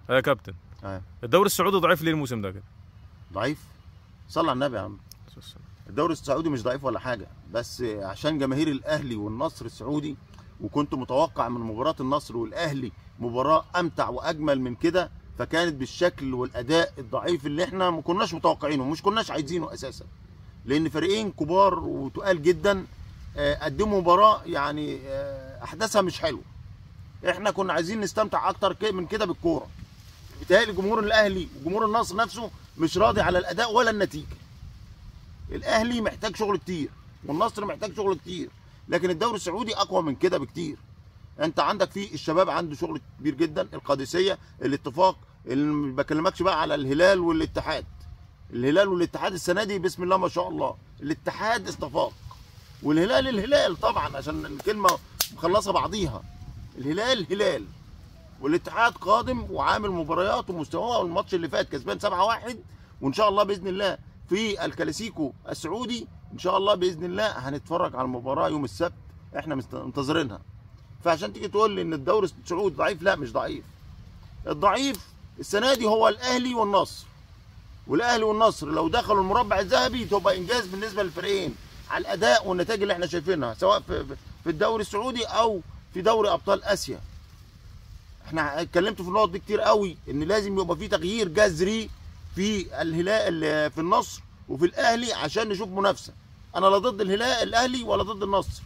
يا كابتن آه. الدوري السعودي ضعيف ليه الموسم ده كده ضعيف صلى على النبي يا عم الدوري السعودي مش ضعيف ولا حاجه بس عشان جماهير الاهلي والنصر السعودي وكنت متوقع من مباراه النصر والاهلي مباراه امتع واجمل من كده فكانت بالشكل والاداء الضعيف اللي احنا ما كناش متوقعينه ومش كناش عايزينه اساسا لان فريقين كبار وتقال جدا آه، قدموا مباراه يعني آه، احداثها مش حلوه احنا كنا عايزين نستمتع اكتر ك- من كده بالكوره بيتهيألي جمهور الاهلي وجمهور النصر نفسه مش راضي على الاداء ولا النتيجه الاهلي محتاج شغل كتير والنصر محتاج شغل كتير لكن الدوري السعودي اقوى من كده بكتير انت عندك فيه الشباب عنده شغل كبير جدا القادسيه الاتفاق اللي ما بكلمكش بقى على الهلال والاتحاد الهلال والاتحاد السنه دي بسم الله ما شاء الله الاتحاد استفاق والهلال الهلال طبعا عشان الكلمه مخلصه بعضيها الهلال هلال والاتحاد قادم وعامل مباريات ومستواه والماتش اللي فات كسبان 7-1 وان شاء الله باذن الله في الكلاسيكو السعودي ان شاء الله باذن الله هنتفرج على المباراه يوم السبت احنا مست- منتظرينها فعشان تيجي تقول لي ان الدوري السعودي ضعيف لا مش ضعيف الضعيف السنه دي هو الاهلي والنصر والاهلي والنصر لو دخلوا المربع الذهبي تبقى انجاز بالنسبه للفريقين على الاداء والنتائج اللي احنا شايفينها سواء في في الدوري السعودي او في دوري ابطال اسيا احنا اتكلمت في النقط دي كتير قوي ان لازم يبقى في تغيير جذري في الهلال في النصر وفي الاهلي عشان نشوف منافسه انا لا ضد الهلال الاهلي ولا ضد النصر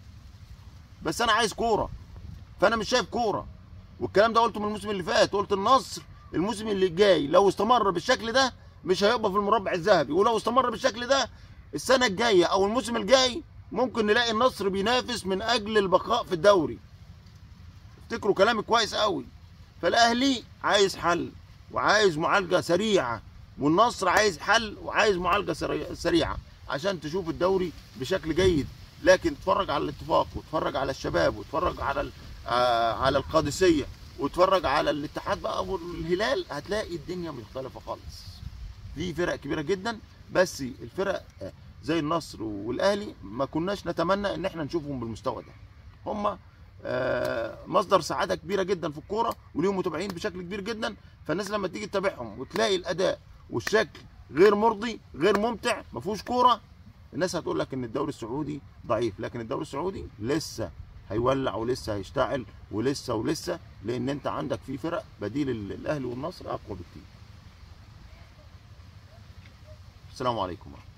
بس انا عايز كوره فانا مش شايف كوره والكلام ده قلته من الموسم اللي فات قلت النصر الموسم اللي جاي لو استمر بالشكل ده مش هيبقى في المربع الذهبي ولو استمر بالشكل ده السنه الجايه او الموسم الجاي ممكن نلاقي النصر بينافس من اجل البقاء في الدوري افتكروا كلامي كويس قوي فالاهلي عايز حل وعايز معالجه سريعه والنصر عايز حل وعايز معالجه سري- سريعه عشان تشوف الدوري بشكل جيد لكن اتفرج على الاتفاق واتفرج على الشباب واتفرج على ال- آه على القادسيه واتفرج على الاتحاد بقى والهلال هتلاقي الدنيا مختلفه خالص في فرق كبيره جدا بس الفرق آه، زي النصر والاهلي ما كناش نتمنى ان احنا نشوفهم بالمستوى ده هم آه، مصدر سعاده كبيره جدا في الكوره وليهم متابعين بشكل كبير جدا فالناس لما تيجي تتابعهم وتلاقي الاداء والشكل غير مرضي غير ممتع ما فيهوش كوره الناس هتقول لك ان الدوري السعودي ضعيف لكن الدوري السعودي لسه هيولع ولسه هيشتعل ولسه ولسه لان انت عندك في فرق بديل ال- الاهلي والنصر اقوى بكتير السلام عليكم ورحمه الله